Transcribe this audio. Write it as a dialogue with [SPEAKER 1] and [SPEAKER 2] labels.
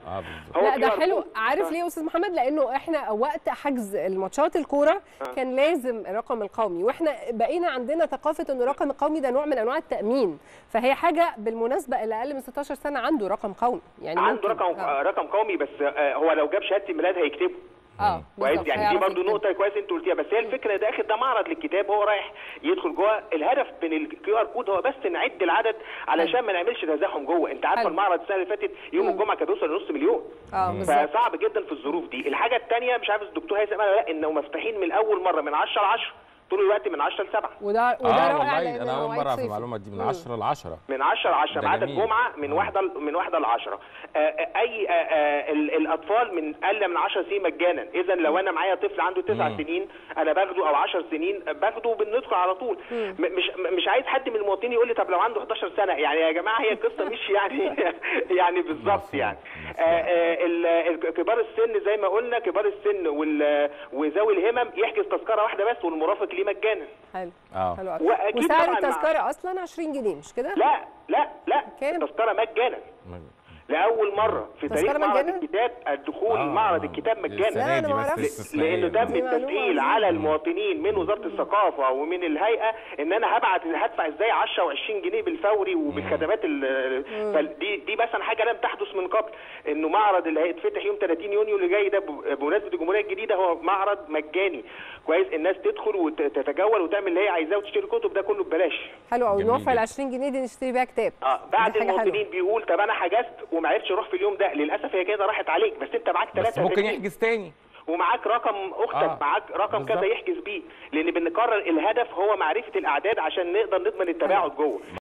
[SPEAKER 1] اه بالظبط
[SPEAKER 2] هو
[SPEAKER 3] لا ده
[SPEAKER 2] QR
[SPEAKER 3] حلو
[SPEAKER 2] code.
[SPEAKER 3] عارف
[SPEAKER 2] آه.
[SPEAKER 3] ليه يا استاذ محمد لانه احنا وقت حجز الماتشات الكوره كان لازم الرقم القومي واحنا بقينا عندنا ثقافه ان الرقم القومي ده نوع من انواع التامين فهي حاجه بالمناسبه اللي اقل من 16 سنه عنده رقم قومي يعني
[SPEAKER 2] عنده
[SPEAKER 3] ممكن-
[SPEAKER 2] رقم
[SPEAKER 3] اه,
[SPEAKER 2] رقم قومي بس آه، هو لو جاب شهاده الميلاد هيكتبه
[SPEAKER 3] آه
[SPEAKER 2] كويس
[SPEAKER 3] بالظبط،
[SPEAKER 2] يعني دي
[SPEAKER 3] هيعرف
[SPEAKER 2] برضو
[SPEAKER 3] يكتب.
[SPEAKER 2] نقطه كويس انت قلتيها بس هي الفكره ده اخر ده معرض للكتاب هو رايح يدخل جوه الهدف من الكيو ار كود هو بس نعد العدد علشان ما نعملش تزاحم جوه انت عارفه
[SPEAKER 3] حلو.
[SPEAKER 2] المعرض السنه اللي فاتت يوم الجمعه كان بيوصل لنص مليون
[SPEAKER 3] اه بالظبط
[SPEAKER 2] فصعب جدا في الظروف دي الحاجه الثانيه مش عارف الدكتور هيثم قال ولا لا انه مفتوحين من اول مره من 10 ل 10 طول الوقت من 10 ل 7
[SPEAKER 3] وده وده
[SPEAKER 1] اه
[SPEAKER 3] رائع
[SPEAKER 1] والله
[SPEAKER 3] لأن
[SPEAKER 1] انا اول
[SPEAKER 3] مواعيد
[SPEAKER 1] مره اعرف
[SPEAKER 3] صيفي.
[SPEAKER 1] المعلومه دي من
[SPEAKER 3] مم.
[SPEAKER 1] 10 ل 10
[SPEAKER 2] من 10 ل 10
[SPEAKER 1] ده
[SPEAKER 2] ما عدا
[SPEAKER 1] جميل.
[SPEAKER 2] الجمعه من
[SPEAKER 1] آه.
[SPEAKER 2] واحده من واحده ل 10 اي آه، آه، ال- الاطفال من اقل من 10 سنين مجانا اذا لو انا معايا طفل عنده 9
[SPEAKER 1] مم.
[SPEAKER 2] سنين انا باخده او 10 سنين باخده وبندخل على طول م- مش م- مش عايز حد من المواطنين يقول لي طب لو عنده 11 سنه يعني يا جماعه هي القصه مش يعني يعني بالظبط
[SPEAKER 1] مفهوم.
[SPEAKER 2] يعني
[SPEAKER 1] مفهوم.
[SPEAKER 2] آه، آه، ال- ال- كبار السن زي ما قلنا كبار السن وال- وذوي الهمم يحجز تذكره واحده بس والمرافق ليه مجانا
[SPEAKER 3] حلو
[SPEAKER 1] اه
[SPEAKER 3] حلو أوي.
[SPEAKER 2] وأكيد
[SPEAKER 3] وسعر
[SPEAKER 2] طبعاً مع-
[SPEAKER 3] التذكره اصلا 20 جنيه مش كده؟
[SPEAKER 2] لا لا لا
[SPEAKER 3] كام؟
[SPEAKER 2] التذكره مجانا لاول مره في تاريخ
[SPEAKER 3] تذكرة
[SPEAKER 2] معرض
[SPEAKER 3] مجانا؟
[SPEAKER 2] الكتاب الدخول
[SPEAKER 1] آه،
[SPEAKER 2] معرض
[SPEAKER 1] آه.
[SPEAKER 2] الكتاب مجانا
[SPEAKER 1] السنة
[SPEAKER 3] لا،
[SPEAKER 1] دي
[SPEAKER 3] أنا ما
[SPEAKER 1] بس
[SPEAKER 3] أعرفش.
[SPEAKER 1] استثنائية
[SPEAKER 2] لانه تم
[SPEAKER 3] دي معلومة
[SPEAKER 2] التسجيل
[SPEAKER 3] عظيمة.
[SPEAKER 2] على المواطنين من وزاره الثقافه ومن الهيئه ان انا هبعت هدفع ازاي 10 و20 جنيه بالفوري وبالخدمات ال- فدي دي مثلا حاجه لم تحدث من قبل انه معرض اللي هيتفتح يوم 30 يونيو اللي جاي ده ب- بمناسبه الجمهوريه الجديده هو معرض مجاني كويس الناس تدخل وتتجول وتعمل اللي هي عايزاه وتشتري كتب ده كله ببلاش
[SPEAKER 3] حلو قوي
[SPEAKER 1] جميل
[SPEAKER 3] نوفر ال
[SPEAKER 1] جدا.
[SPEAKER 3] 20 جنيه دي نشتري بيها كتاب
[SPEAKER 2] اه
[SPEAKER 3] دي
[SPEAKER 2] بعد
[SPEAKER 3] حاجة حلوة.
[SPEAKER 2] المواطنين بيقول طب انا حجزت وما عرفتش اروح في اليوم ده للاسف هي كده راحت عليك بس انت معاك
[SPEAKER 1] بس
[SPEAKER 2] ثلاثه
[SPEAKER 1] ممكن يحجز تاني
[SPEAKER 2] ومعاك رقم اختك
[SPEAKER 1] آه،
[SPEAKER 2] معاك رقم
[SPEAKER 1] بالظبط.
[SPEAKER 2] كذا يحجز بيه لان بنقرر الهدف هو معرفه الاعداد عشان نقدر نضمن التباعد جوه